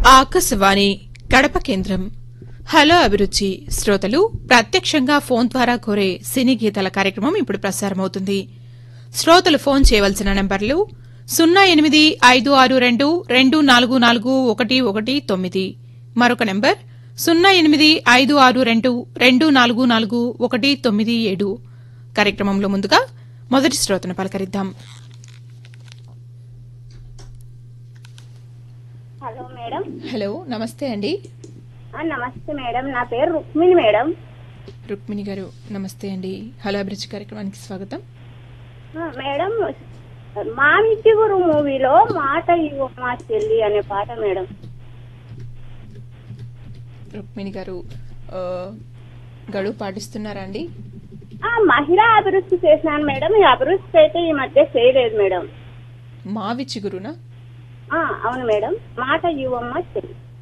ఆకాశవాణి కడప కేంద్రం హలో అభిరుచి శ్రోతలు ప్రత్యక్షంగా ఫోన్ ద్వారా కోరే సినీ గీతాల కార్యక్రమం ఇప్పుడు ప్రసారమవుతుంది శ్రోతలు ఫోన్ చేయవలసిన నంబర్లు సున్నా ఎనిమిది ఐదు ఆరు రెండు రెండు నాలుగు నాలుగు ఒకటి ఒకటి తొమ్మిది మరొక నంబర్ సున్నా ఎనిమిది ఐదు ఆరు రెండు రెండు నాలుగు నాలుగు ఒకటి తొమ్మిది ఏడు కార్యక్రమంలో ముందుగా మొదటి శ్రోతను పలకరిద్దాం హలో మేడం హలో నమస్తే అండి ఆ, నమస్తే మేడం నా పేరు రుక్మిణి మేడం రుక్మిణి గారు నమస్తే అండి హలో అభిరుచి కార్యక్రమానికి స్వాగతం ఆ, మేడం మామి చిగురు మూవీలో మాట ఇవ్వ మా చెల్లి అనే పాట మేడం రుక్మిణి గారు ఆ, గడువు పాటిస్తున్నారా అండి ఆ మహిళా అభివృద్ధి చేసినాను మేడం ఈ అభివృద్ధి అయితే ఈ మధ్య చేయలేదు మేడం మావి చిగురునా ఆ, అవును మేడం మాట ఇవ్వమ్మ చెల్లి